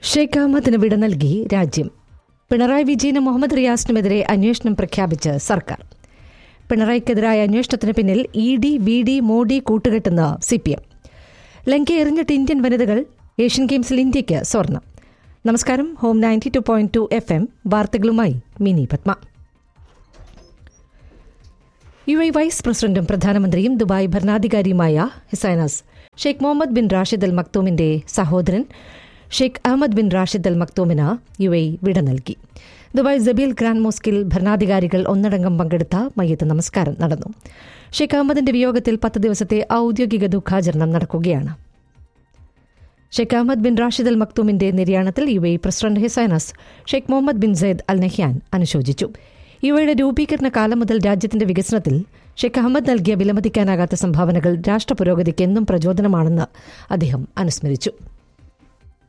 ഷെയ്ഖ് അഹമ്മദിന് വിട നൽകി രാജ്യം പിണറായി വിജയനും മുഹമ്മദ് റിയാസിനുമെതിരെ അന്വേഷണം പ്രഖ്യാപിച്ച് സർക്കാർ പിണറായിക്കെതിരായ അന്വേഷണത്തിന് പിന്നിൽ E D V D Modi കൂട്ടുകെട്ടെന്ന് സി പി എം ലങ്ക എറിഞ്ഞിട്ട് ഇന്ത്യൻ വനിതകൾ ഏഷ്യൻ ഗെയിംസിൽ ഇന്ത്യയ്ക്ക് സ്വർണം നമസ്കാരം home ninety two point two F M വാർത്തകളുമായി Mini Padma U A vice പ്രസിഡന്റും പ്രധാനമന്ത്രിയും ദുബായ് ഭരണാധികാരിയുമായ his highness Sheikh Mohammed bin Rashid Al മക്തൂമിന്റെ സഹോദരൻ Sheikh Ahmed bin Rashid Al മക്തൂമിന് യു എ വിട നൽകി ദുബായ് ജബീൽ ഗ്രാൻഡ് മോസ്കിൽ ഭരണാധികാരികൾ ഒന്നടങ്കം പങ്കെടുത്ത മയ്യത്ത് നമസ്കാരം നടന്നു ഷെയ്ഖ് അഹമ്മദിന്റെ വിയോഗത്തിൽ പത്ത് ദിവസത്തെ ഔദ്യോഗിക ദുഃഖാചരണം നടക്കുകയാണ് Sheikh Ahmed bin Rashid Al മക്തൂമിന്റെ നിര്യാണത്തിൽ U A president his highness Sheikh Mohammed bin Zayed Al Nahyan അനുശോചിച്ചു യു എയുടെ രൂപീകരണ കാലം മുതൽ രാജ്യത്തിന്റെ വികസനത്തിൽ ഷെയ്ഖ് അഹമ്മദ് നൽകിയ വിലമതിക്കാനാകാത്ത സംഭാവനകൾ രാഷ്ട്ര പുരോഗതിക്ക് എന്നും പ്രചോദനമാണെന്ന് അദ്ദേഹം അനുസ്മരിച്ചു